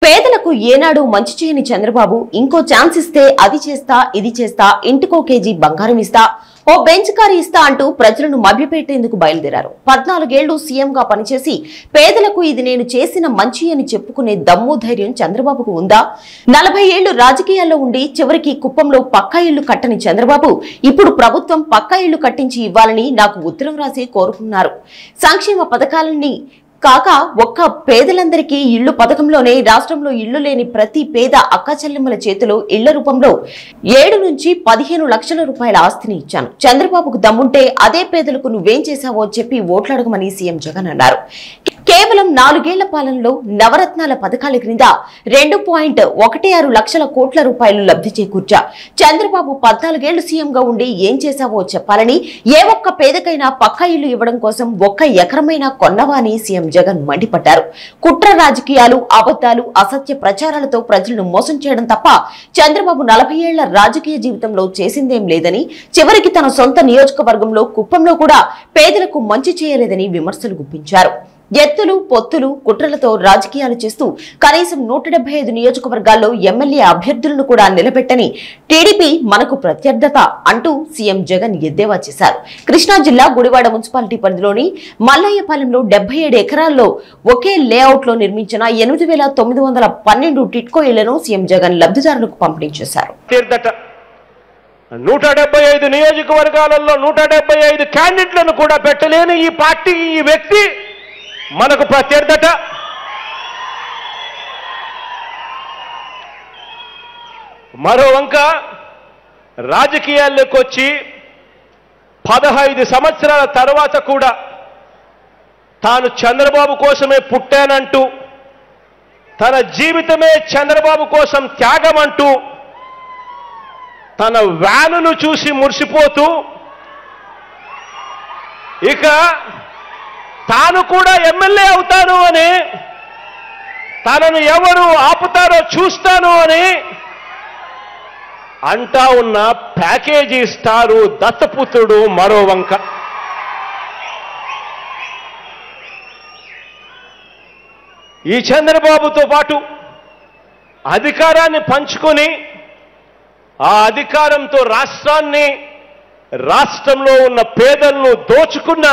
పేదలకు ఏనాడు మంచి చేయని చంద్రబాబు ఇంకో ఛాన్స్ ఇస్తే అది చేస్తా ఇది చేస్తా ఇంటికో కేజీ బంగారం ఇస్తా ఓ బెంచ్ కారు ఇస్తా అంటూ ప్రజలను మభ్యపెట్టేందుకు బయలుదేరారు పద్నాలుగేళ్లు సీఎంగా పనిచేసి పేదలకు ఇది నేను చేసిన మంచి అని చెప్పుకునే దమ్ము ధైర్యం చంద్రబాబుకు ఉందా నలభై ఏళ్లు రాజకీయాల్లో ఉండి చివరికి కుప్పంలో పక్కా ఇళ్లు కట్టని చంద్రబాబు ఇప్పుడు ప్రభుత్వం పక్కా ఇళ్లు కట్టించి ఇవ్వాలని నాకు ఉత్తరం రాసి కోరుకున్నారు సంక్షేమ పథకాలని కాక ఒక్క పేదలందరికీ ఇళ్లు పథకంలోనే రాష్ట్రంలో ఇళ్లు లేని ప్రతి పేద అక్క చెల్లెమ్మల చేతిలో ఇళ్ల రూపంలో ఏడు నుంచి పదిహేను లక్షల రూపాయల ఆస్తిని ఇచ్చాను చంద్రబాబుకు దమ్ముంటే అదే పేదలకు నువ్వేం చేశావో చెప్పి ఓట్లాడగమని సీఎం జగన్ అన్నారు కేవలం నాలుగేళ్ల పాలనలో నవరత్నాల పథకాల క్రింద రెండు పాయింట్ ఒకటి ఆరు లక్షల కోట్ల రూపాయలు లబ్ధి చేకూర్చా చంద్రబాబు పద్నాలుగేళ్లు సీఎంగా ఉండి ఏం చేశావో చెప్పాలని ఏ ఒక్క పేదకైనా పక్కా ఇల్లు ఇవ్వడం కోసం ఒక్క ఎకరమైనా కొన్నవా అని సీఎం జగన్ మండిపడ్డారు కుట్ర రాజకీయాలు అబద్దాలు అసత్య ప్రచారాలతో ప్రజలను మోసం చేయడం తప్ప చంద్రబాబు నలభై ఏళ్ల రాజకీయ జీవితంలో చేసిందేం లేదని చివరికి తన సొంత నియోజకవర్గంలో కుప్పంలో కూడా పేదలకు మంచి చేయలేదని విమర్శలు గుప్పించారు ఎత్తులు పొత్తులు కుట్రలతో రాజకీయాలు చేస్తూ కనీసం నూట డెబ్బై ఐదు నియోజకవర్గాల్లో ఎమ్మెల్యే అభ్యర్థులను కూడా నిలబెట్టని టీడీపీ మనకు ప్రత్యర్థత అంటూ సీఎం జగన్ ఎద్దేవా చేశారు కృష్ణా జిల్లా గుడివాడ మున్సిపాలిటీ పరిధిలోని మల్లయ్యపాలెంలో డెబ్బై ఏడు ఎకరాల్లో ఒకే లేఅవుట్ లో నిర్మించిన ఎనిమిది వేల తొమ్మిది వందల పన్నెండు టిట్కో ఇళ్లను సీఎం జగన్ లబ్ధిదారులకు పంపిణీ చేశారు తీర్థట నూట డెబ్బై ఐదు నియోజకవర్గాలలో నూట డెబ్బై ఐదు క్యాండిడేట్లను కూడా పెట్టలేని ఈ పార్టీ ఈ వ్యక్తి మనకు ప్రత్యర్థట మరో వంక రాజకీయాల్లోకి వచ్చి పదహైదు సంవత్సరాల తర్వాత కూడా తాను చంద్రబాబు కోసమే పుట్టానంటూ తన జీవితమే చంద్రబాబు కోసం త్యాగం అంటూ తన వ్యానును చూసి మురిసిపోతూ ఇక తాను కూడా ఎమ్మెల్యే అవుతాను అని తనను ఎవరు ఆపుతారో చూస్తాను అని అంటా ఉన్న ప్యాకేజీ స్టారు దత్తపుత్రుడు మరో వంక ఈ చంద్రబాబుతో పాటు అధికారాన్ని పంచుకొని ఆ అధికారంతో రాష్ట్రాన్ని రాష్ట్రంలో ఉన్న పేదలను దోచుకున్న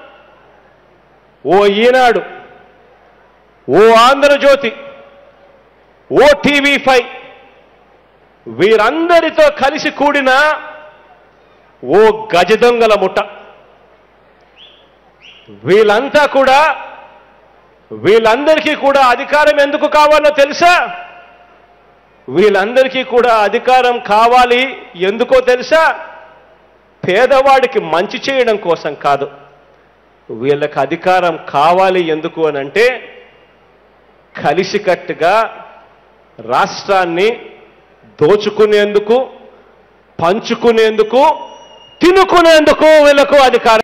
ఓ ఈనాడు ఓ ఆంధ్రజ్యోతి ఓ టీవీ ఫైవ్ వీరందరితో కలిసి కూడిన ఓ గజదొంగల ముఠ వీళ్ళంతా కూడా వీళ్ళందరికీ కూడా అధికారం ఎందుకు కావాలో తెలుసా వీళ్ళందరికీ కూడా అధికారం కావాలి ఎందుకో తెలుసా పేదవాడికి మంచి చేయడం కోసం కాదు వీళ్ళకి అధికారం కావాలి ఎందుకు అని అంటే కలిసికట్టుగా రాష్ట్రాన్ని దోచుకునేందుకు పంచుకునేందుకు తినుకునేందుకు వీళ్ళకు అధికారం